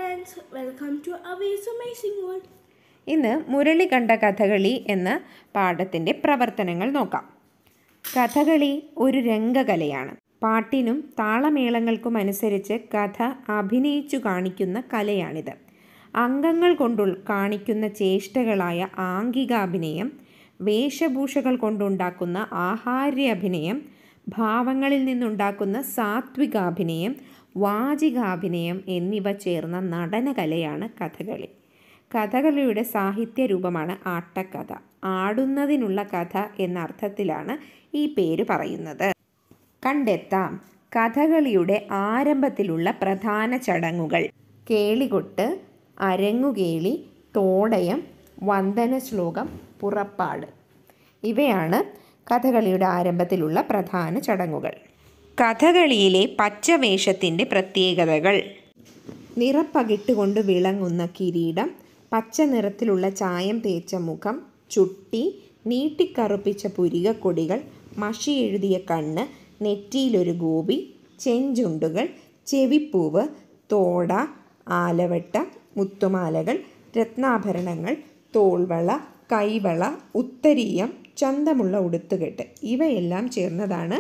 friends, welcome to Aways Amazing World. ഇന്ന് മുരളി കണ്ട കഥകളി എന്ന പാഠത്തിൻ്റെ പ്രവർത്തനങ്ങൾ നോക്കാം കഥകളി ഒരു രംഗകലയാണ് പാട്ടിനും താളമേളങ്ങൾക്കും അനുസരിച്ച് കഥ അഭിനയിച്ചു കാണിക്കുന്ന കലയാണിത് അംഗങ്ങൾ കൊണ്ടു കാണിക്കുന്ന ചേഷ്ടകളായ ആംഗികാഭിനയം വേഷഭൂഷകൾ കൊണ്ടുണ്ടാക്കുന്ന ആഹാര്യാഭിനയം ഭാവങ്ങളിൽ നിന്നുണ്ടാക്കുന്ന സാത്വികാഭിനയം വാചികാഭിനയം എന്നിവ ചേർന്ന നടനകലയാണ് കഥകളി കഥകളിയുടെ സാഹിത്യ രൂപമാണ് ആട്ടക്കഥ ആടുന്നതിനുള്ള കഥ എന്ന അർത്ഥത്തിലാണ് ഈ പേര് പറയുന്നത് കണ്ടെത്താം കഥകളിയുടെ ആരംഭത്തിലുള്ള പ്രധാന ചടങ്ങുകൾ കേളികൊട്ട് അരങ്ങുകേളി തോടയം വന്ദന ശ്ലോകം പുറപ്പാട് ഇവയാണ് കഥകളിയുടെ ആരംഭത്തിലുള്ള പ്രധാന ചടങ്ങുകൾ കഥകളിയിലെ പച്ചവേഷത്തിൻ്റെ പ്രത്യേകതകൾ നിറപ്പകിട്ടുകൊണ്ട് വിളങ്ങുന്ന കിരീടം പച്ച നിറത്തിലുള്ള ചായം തേച്ച മുഖം ചുട്ടി നീട്ടിക്കറുപ്പിച്ച പുരികക്കൊടികൾ മഷി എഴുതിയ കണ്ണ് നെറ്റിയിലൊരു ഗോപി ചെഞ്ചുണ്ടുകൾ ചെവിപ്പൂവ് തോട ആലവട്ട മുത്തുമാലകൾ രത്നാഭരണങ്ങൾ തോൾവള കൈവള ഉത്തരീയം ചന്തമുള്ള ഉടുത്തുകെട്ട് ഇവയെല്ലാം ചേർന്നതാണ്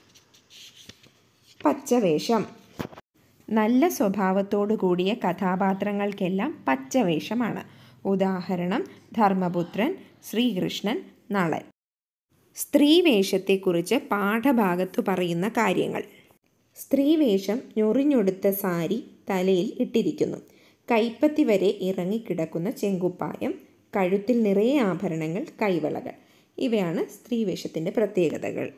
പച്ചവേഷം നല്ല സ്വഭാവത്തോടു കൂടിയ കഥാപാത്രങ്ങൾക്കെല്ലാം പച്ചവേഷമാണ് ഉദാഹരണം ധർമ്മപുത്രൻ ശ്രീകൃഷ്ണൻ നളൻ സ്ത്രീവേഷത്തെക്കുറിച്ച് പാഠഭാഗത്തു പറയുന്ന കാര്യങ്ങൾ സ്ത്രീവേഷം ഞൊറിഞ്ഞൊടുത്ത സാരി തലയിൽ ഇട്ടിരിക്കുന്നു കൈപ്പത്തി വരെ ഇറങ്ങിക്കിടക്കുന്ന ചെങ്കുപ്പായം കഴുത്തിൽ നിറയെ ആഭരണങ്ങൾ കൈവളകൾ ഇവയാണ് സ്ത്രീവേഷത്തിൻ്റെ പ്രത്യേകതകൾ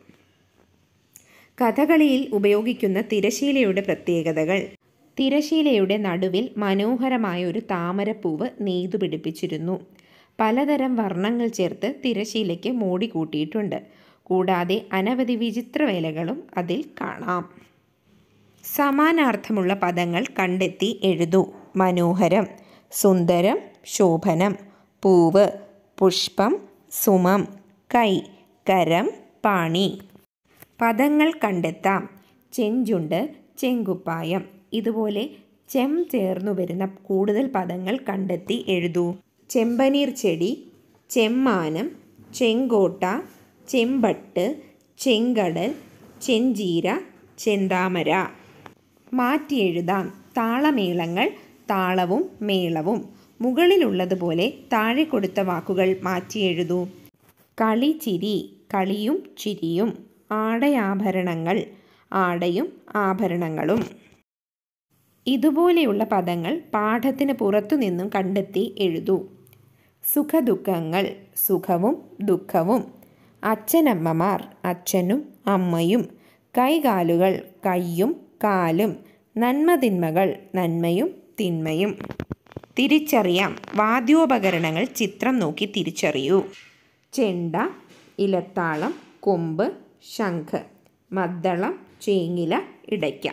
കഥകളിയിൽ ഉപയോഗിക്കുന്ന തിരശീലയുടെ പ്രത്യേകതകൾ തിരശീലയുടെ നടുവിൽ മനോഹരമായ ഒരു താമരപ്പൂവ് നെയ്തു പിടിപ്പിച്ചിരുന്നു പലതരം വർണ്ണങ്ങൾ ചേർത്ത് തിരശീലയ്ക്ക് മോടി കൂട്ടിയിട്ടുണ്ട് കൂടാതെ അനവധി വിചിത്രവേലകളും അതിൽ കാണാം സമാനാർത്ഥമുള്ള പദങ്ങൾ കണ്ടെത്തി എഴുതൂ മനോഹരം സുന്ദരം ശോഭനം പൂവ് പുഷ്പം സുമം കൈ കരം പാണി പദങ്ങൾ കണ്ടെത്താം ചെഞ്ചുണ്ട് ചെങ്കുപ്പായം ഇതുപോലെ ചെം ചേർന്നു വരുന്ന കൂടുതൽ പദങ്ങൾ കണ്ടെത്തി എഴുതൂ ചെമ്പനീർ ചെടി ചെമ്മാനം ചെങ്കോട്ട ചെമ്പട്ട് ചെങ്കടൽ ചെഞ്ചീര ചെന്താമര മാറ്റി എഴുതാം താളമേളങ്ങൾ താളവും മേളവും മുകളിലുള്ളതുപോലെ താഴെ കൊടുത്ത വാക്കുകൾ മാറ്റി എഴുതൂ കളി ചിരി കളിയും ചിരിയും ആടയാഭരണങ്ങൾ ആടയും ആഭരണങ്ങളും ഇതുപോലെയുള്ള പദങ്ങൾ പാഠത്തിന് പുറത്തുനിന്നും കണ്ടെത്തി എഴുതൂ സുഖദുഃഖങ്ങൾ സുഖവും ദുഃഖവും അച്ഛനമ്മമാർ അച്ഛനും അമ്മയും കൈകാലുകൾ കയ്യും കാലും നന്മതിന്മകൾ നന്മയും തിന്മയും തിരിച്ചറിയാം വാദ്യോപകരണങ്ങൾ ചിത്രം നോക്കി തിരിച്ചറിയൂ ചെണ്ട ഇലത്താളം കൊമ്പ് ശംഖ് മദ്ദളം ചേങ്ങില ഇടയ്ക്ക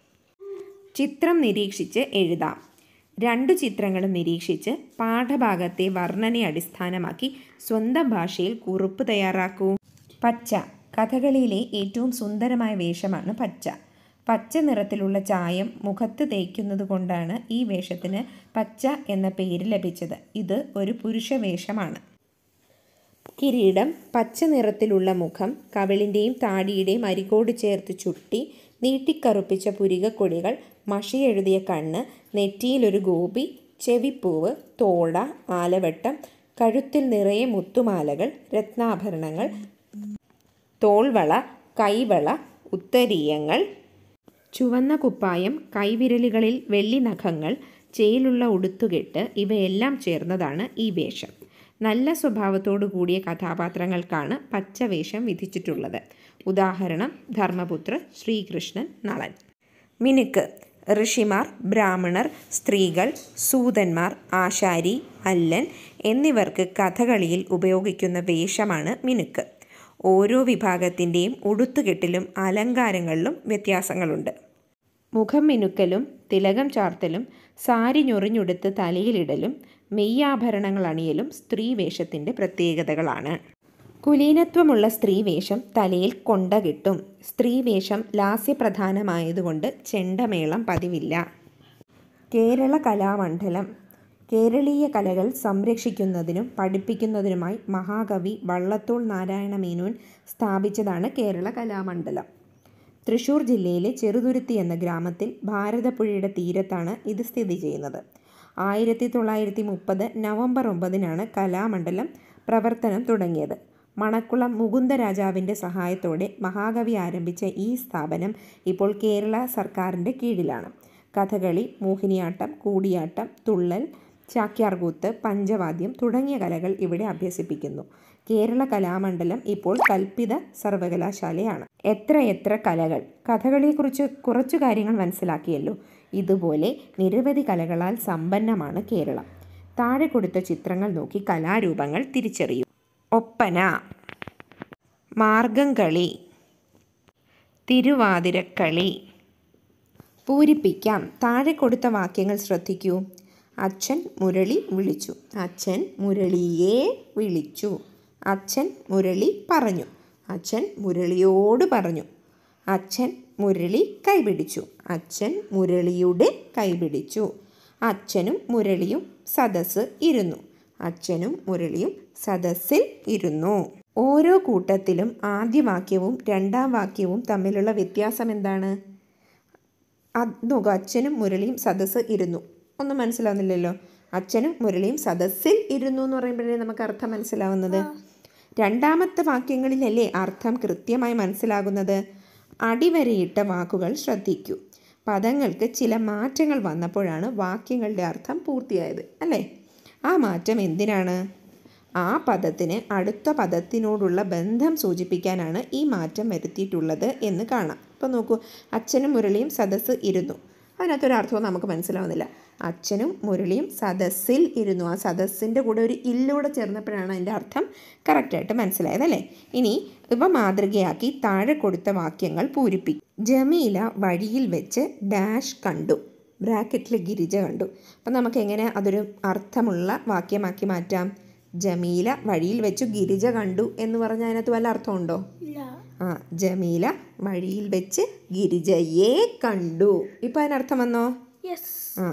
ചിത്രം നിരീക്ഷിച്ച് എഴുതാം രണ്ടു ചിത്രങ്ങളും നിരീക്ഷിച്ച് പാഠഭാഗത്തെ വർണ്ണനെ അടിസ്ഥാനമാക്കി സ്വന്തം ഭാഷയിൽ കുറിപ്പ് തയ്യാറാക്കൂ പച്ച കഥകളിയിലെ ഏറ്റവും സുന്ദരമായ വേഷമാണ് പച്ച പച്ച നിറത്തിലുള്ള ചായം മുഖത്ത് തേക്കുന്നത് കൊണ്ടാണ് ഈ വേഷത്തിന് പച്ച എന്ന പേര് ലഭിച്ചത് ഇത് ഒരു പുരുഷ വേഷമാണ് കിരീടം പച്ച നിറത്തിലുള്ള മുഖം കവിളിൻ്റെയും താടിയുടെയും അരികോട് ചേർത്ത് ചുട്ടി നീട്ടിക്കറുപ്പിച്ച പുരികക്കൊടികൾ മഷി എഴുതിയ കണ്ണ് നെറ്റിയിലൊരു ഗോപി ചെവിപ്പൂവ് തോട ആലവട്ടം കഴുത്തിൽ നിറയെ മുത്തുമാലകൾ രത്നാഭരണങ്ങൾ തോൾവള കൈവള ഉത്തരീയങ്ങൾ ചുവന്ന കുപ്പായം കൈവിരലുകളിൽ വെള്ളി നഖങ്ങൾ ചേലുള്ള ഉടുത്തുകെട്ട് ഇവയെല്ലാം ചേർന്നതാണ് ഈ വേഷം നല്ല സ്വഭാവത്തോടു കൂടിയ കഥാപാത്രങ്ങൾക്കാണ് പച്ചവേഷം വിധിച്ചിട്ടുള്ളത് ഉദാഹരണം ധർമ്മപുത്ര ശ്രീകൃഷ്ണൻ നളൻ മിനുക്ക് ഋഷിമാർ ബ്രാഹ്മണർ സ്ത്രീകൾ സൂതന്മാർ ആശാരി അല്ലൻ എന്നിവർക്ക് കഥകളിയിൽ ഉപയോഗിക്കുന്ന വേഷമാണ് മിനുക്ക് ഓരോ വിഭാഗത്തിൻ്റെയും ഉടുത്തുകെട്ടിലും അലങ്കാരങ്ങളിലും വ്യത്യാസങ്ങളുണ്ട് മുഖം മിനുക്കലും തിലകം ചാർത്തലും സാരി ഞൊറിഞ്ഞുടുത്ത് തലയിലിടലും മെയ്യാഭരണങ്ങൾ അണിയലും സ്ത്രീവേഷത്തിൻ്റെ പ്രത്യേകതകളാണ് കുലീനത്വമുള്ള സ്ത്രീവേഷം തലയിൽ കൊണ്ട കിട്ടും സ്ത്രീവേഷം ലാസ്യപ്രധാനമായതുകൊണ്ട് ചെണ്ടമേളം പതിവില്ല കേരള കലാമണ്ഡലം കേരളീയ കലകൾ സംരക്ഷിക്കുന്നതിനും പഠിപ്പിക്കുന്നതിനുമായി മഹാകവി വള്ളത്തോൾ നാരായണ മേനോൻ സ്ഥാപിച്ചതാണ് കേരള കലാമണ്ഡലം തൃശ്ശൂർ ജില്ലയിലെ ചെറുതുരുത്തി എന്ന ഗ്രാമത്തിൽ ഭാരതപ്പുഴയുടെ തീരത്താണ് ഇത് സ്ഥിതി ചെയ്യുന്നത് ആയിരത്തി തൊള്ളായിരത്തി മുപ്പത് നവംബർ ഒമ്പതിനാണ് കലാമണ്ഡലം പ്രവർത്തനം തുടങ്ങിയത് മണക്കുളം മുകുന്ദരാജാവിൻ്റെ സഹായത്തോടെ മഹാകവി ആരംഭിച്ച ഈ സ്ഥാപനം ഇപ്പോൾ കേരള സർക്കാരിൻ്റെ കീഴിലാണ് കഥകളി മോഹിനിയാട്ടം കൂടിയാട്ടം തുള്ളൽ ചാക്യാർകൂത്ത് പഞ്ചവാദ്യം തുടങ്ങിയ കലകൾ ഇവിടെ അഭ്യസിപ്പിക്കുന്നു കേരള കലാമണ്ഡലം ഇപ്പോൾ കൽപ്പിത സർവകലാശാലയാണ് എത്ര എത്ര കലകൾ കഥകളിയെക്കുറിച്ച് കുറച്ചു കാര്യങ്ങൾ മനസ്സിലാക്കിയല്ലോ ഇതുപോലെ നിരവധി കലകളാൽ സമ്പന്നമാണ് കേരളം താഴെ കൊടുത്ത ചിത്രങ്ങൾ നോക്കി കലാരൂപങ്ങൾ തിരിച്ചറിയൂ ഒപ്പന മാർഗംകളി തിരുവാതിരക്കളി പൂരിപ്പിക്കാം താഴെ കൊടുത്ത വാക്യങ്ങൾ ശ്രദ്ധിക്കൂ അച്ഛൻ മുരളി വിളിച്ചു അച്ഛൻ മുരളിയെ വിളിച്ചു അച്ഛൻ മുരളി പറഞ്ഞു അച്ഛൻ മുരളിയോട് പറഞ്ഞു അച്ഛൻ മുരളി കൈപിടിച്ചു അച്ഛൻ മുരളിയുടെ കൈപിടിച്ചു അച്ഛനും മുരളിയും സദസ്സ് ഇരുന്നു അച്ഛനും മുരളിയും സദസ്സിൽ ഇരുന്നു ഓരോ കൂട്ടത്തിലും ആദ്യ വാക്യവും രണ്ടാം വാക്യവും തമ്മിലുള്ള വ്യത്യാസം എന്താണ് അത് നോക്കുക അച്ഛനും മുരളിയും സദസ്സ് ഇരുന്നു ഒന്നും മനസ്സിലാവുന്നില്ലല്ലോ അച്ഛനും മുരളിയും സദസ്സിൽ ഇരുന്നു എന്ന് പറയുമ്പോഴേ നമുക്ക് അർത്ഥം മനസ്സിലാവുന്നത് രണ്ടാമത്തെ വാക്യങ്ങളിലല്ലേ അർത്ഥം കൃത്യമായി മനസ്സിലാകുന്നത് അടിവരയിട്ട വാക്കുകൾ ശ്രദ്ധിക്കൂ പദങ്ങൾക്ക് ചില മാറ്റങ്ങൾ വന്നപ്പോഴാണ് വാക്യങ്ങളുടെ അർത്ഥം പൂർത്തിയായത് അല്ലേ ആ മാറ്റം എന്തിനാണ് ആ പദത്തിന് അടുത്ത പദത്തിനോടുള്ള ബന്ധം സൂചിപ്പിക്കാനാണ് ഈ മാറ്റം വരുത്തിയിട്ടുള്ളത് എന്ന് കാണാം ഇപ്പോൾ നോക്കൂ അച്ഛനും മുരളിയും സദസ്സ് ഇരുന്നു അതിനകത്തൊരു അർത്ഥവും നമുക്ക് മനസ്സിലാവുന്നില്ല അച്ഛനും മുരളിയും സദസ്സിൽ ഇരുന്നു ആ സദസ്സിൻ്റെ കൂടെ ഒരു ഇല്ലൂടെ ചേർന്നപ്പോഴാണ് അതിൻ്റെ അർത്ഥം കറക്റ്റായിട്ട് മനസ്സിലായത് അല്ലേ ഇനി ഇവ മാതൃകയാക്കി താഴെ കൊടുത്ത വാക്യങ്ങൾ പൂരിപ്പിക്കും ജമീല വഴിയിൽ വെച്ച് ഡാഷ് കണ്ടു ബ്രാക്കറ്റിൽ ഗിരിജ കണ്ടു അപ്പം നമുക്ക് എങ്ങനെ അതൊരു അർത്ഥമുള്ള വാക്യമാക്കി മാറ്റാം ജമീല വഴിയിൽ വെച്ച് ഗിരിജ കണ്ടു എന്ന് പറഞ്ഞാൽ അതിനകത്ത് വല്ല അർത്ഥമുണ്ടോ ഇല്ല ആ ജമീല വഴിയിൽ വെച്ച് ഗിരിജയെ കണ്ടു ഇപ്പം അതിനർത്ഥം വന്നോ യെസ് ആ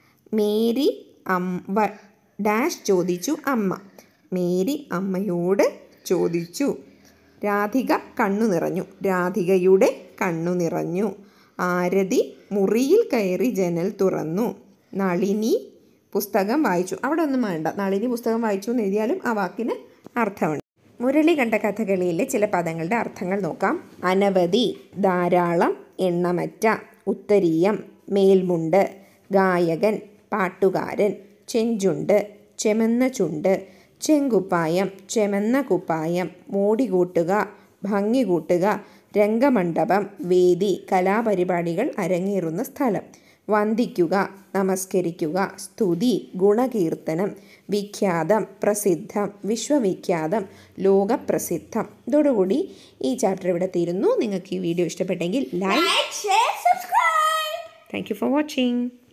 മേരി അമ്മ ഡാഷ് ചോദിച്ചു അമ്മ മേരി അമ്മയോട് ചോദിച്ചു രാധിക കണ്ണു നിറഞ്ഞു രാധികയുടെ കണ്ണു നിറഞ്ഞു ആരതി മുറിയിൽ കയറി ജനൽ തുറന്നു നളിനി പുസ്തകം വായിച്ചു അവിടെ ഒന്നും വേണ്ട നളിനി പുസ്തകം വായിച്ചു എന്ന് എഴുതിയാലും ആ വാക്കിന് അർത്ഥമുണ്ട് മുരളി കണ്ട കഥകളിയിലെ ചില പദങ്ങളുടെ അർത്ഥങ്ങൾ നോക്കാം അനവധി ധാരാളം എണ്ണമറ്റ ഉത്തരീയം മേൽമുണ്ട് ഗായകൻ പാട്ടുകാരൻ ചെഞ്ചുണ്ട് ചെമന്ന ചുണ്ട് ചെങ്കുപ്പായം ചെമന്ന കുപ്പായം മോടി കൂട്ടുക ഭംഗി കൂട്ടുക രംഗമണ്ഡപം വേദി കലാപരിപാടികൾ അരങ്ങേറുന്ന സ്ഥലം വന്ദിക്കുക നമസ്കരിക്കുക സ്തുതി ഗുണകീർത്തനം വിഖ്യാതം പ്രസിദ്ധം വിശ്വവിഖ്യാതം ലോകപ്രസിദ്ധം ഇതോടുകൂടി ഈ ചാപ്റ്റർ ഇവിടെ തീരുന്നു നിങ്ങൾക്ക് ഈ വീഡിയോ ഇഷ്ടപ്പെട്ടെങ്കിൽ like Like, share, subscribe. Thank you for watching